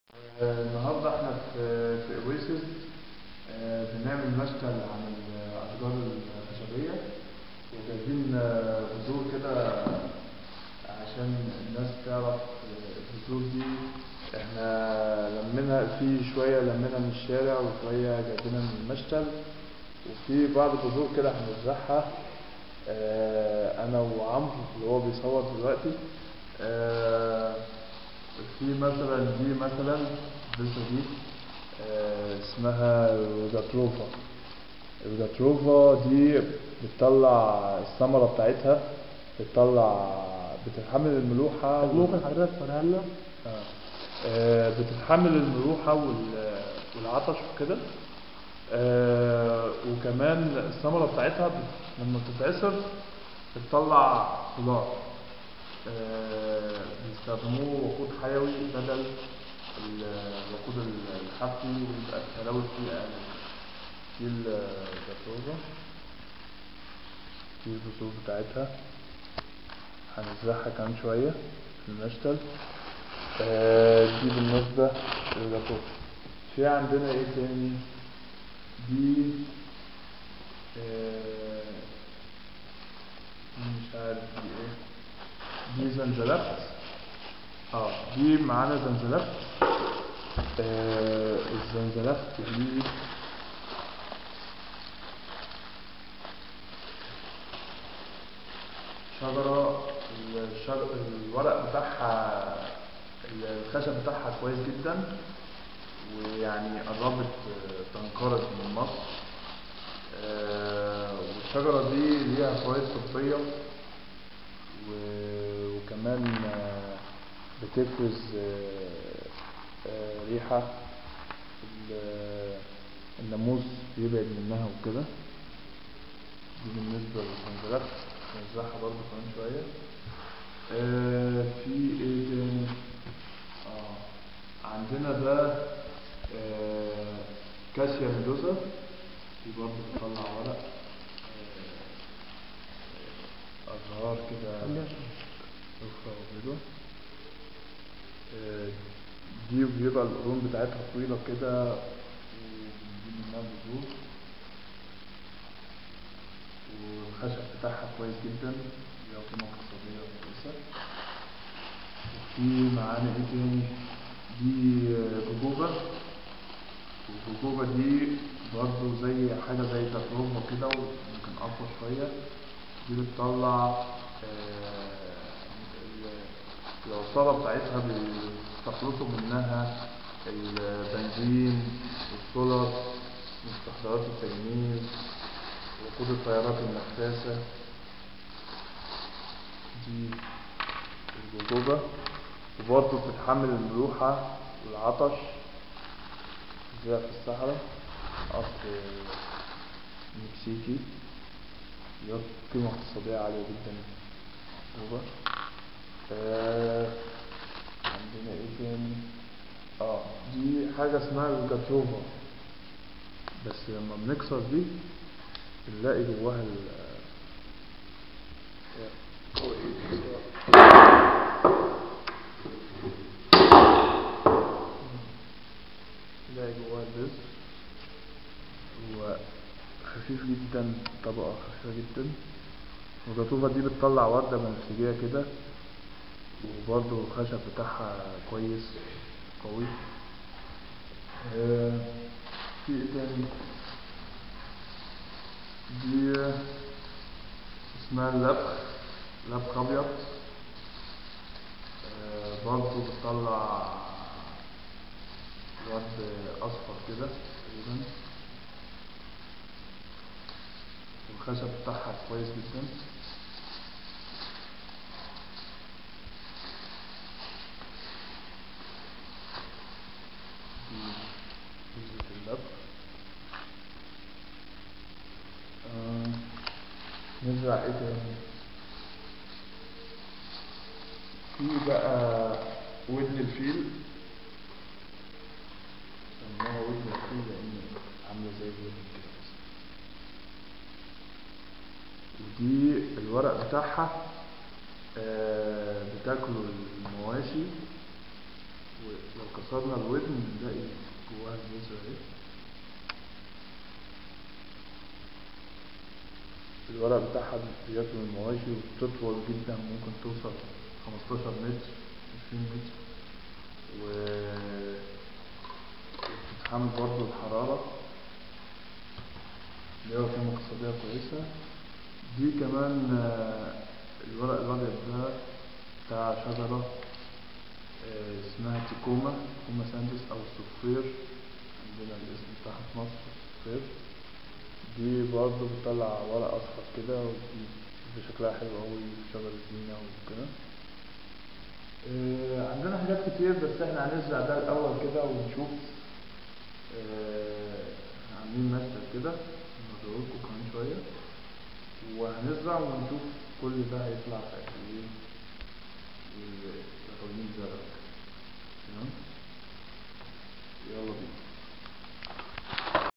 آه، النهارده احنا في في اويسيس آه، بنعمل مشتل عن الاشجار الخشبيه وجايبين آه، بذور كده عشان الناس تعرف آه، البذور دي احنا لمينا في شويه لمينا من الشارع وشويه جايبينها من المشتل وفي بعض البذور كده هنزرعها آه، انا وعمرو اللي هو بيصور دلوقتي آه، في مثلا دي مثلا البذرة دي آه، اسمها روزاتروفا الروزاتروفا دي بتطلع الثمرة بتاعتها بتطلع بتتحمل الملوحة طب ممكن حضرتك توريها لنا؟ آه. آه، بتتحمل الملوحة وال- والعطش وكده آه، وكمان الثمرة بتاعتها بت- لما بتتعصر بتطلع خضار آه، بيستخدموه وقود حيوي بدل الوقود الحفري ويبقى التلوث فيه أقل دي الجاتوزة دي البذور بتاعتها هنزرعها كمان شوية في المشتل آه، دي بالنسبة للجاتوزة في عندنا ايه تاني دي آه، مش عارف دي ايه دي زنزلفت اه دي معانا زنزلفت آه الزنزلفت دي شجرة الشجر الورق بتاعها الخشب بتاعها كويس جدا ويعني قربت آه، تنقرض من مصر آه، والشجرة دي ليها فوائد طبية و- وكمان آه، بتفرز آه، آه، ريحة ال- الناموس بيبعد منها وكده دي بالنسبة للزنجلات نزرعها برضه كمان شوية آه، في ايه تاني اه عندنا ده آه، كاسيا ميدوزا دي برضه بتطلع ورق آه، أزهار كده أخرى وبيضة آه، دي بيبقى القرون بتاعتها طويلة كده وبنجيب منها بذور والخشب بتاعها كويس جدا ليها قيمة اقتصادية كويسة وفي معانا ايه تاني دي آه، جوجوبا والجوجوبا دي برضه زي حاجة زي تجربة كده ويمكن أقوى شوية دي بتطلع آه، ال- العصارة بتاعتها بيستخلصوا منها البنزين والسولر مستحضرات التجميل وقود الطيارات النفاثة دي الجوجوبا وبرضه بتتحمل الملوحة والعطش زي في الصحراء أصل مكسيكي له قيمة اقتصادية عالية جدا جوجوبا آه عندنا ايه تاني اه دي حاجة اسمها الجاتروفا بس لما بنكسر دي بنلاقي جواها ال هو ايه نلاقي جواها البذر هو خفيف جدا طبقة خفيفة جدا والجاتوفة دي بتطلع وردة بنفسجية كده وبرضه الخشب بتاعها كويس قوي آه، في ايه تاني دي اسمها اللبخ لبخ ابيض آه، برضه بتطلع ورد اصفر كده تقريبا والخشب بتاعها كويس جدا دي بذرة اللبخ آه، نزرع ايه تاني في بقى ودن الفيل سموها ودن الفيل لان عاملة زي الودن كده بس. ودي الورق بتاعها آه، بتاكله المواشي ولو كسرنا الودن نلاقي جواها البذرة اهي الورق بتاعها بياكل المواشي وبتطول جدا ممكن توصل خمستاشر متر عشرين متر و وبتتحمل برضه الحرارة ليها قيمة اقتصادية كويسة دي كمان آه، الورق الأبيض ده بتاع شجرة آه، اسمها تيكوما تيكوما ساندس أو الصفير عندنا الاسم بتاعها في مصر الصفير دي برضه بتطلع ورق أصفر كده ودي شكلها حلو أوي شجرة زينة وكده آه، عندنا حاجات كتير بس احنا هنزرع ده الأول كده ونشوف آه، عاملين مشتل كده نوريهولكوا كمان شوية وهنزرع ونشوف كل ده هيطلع في قد ايه وتكوين زرع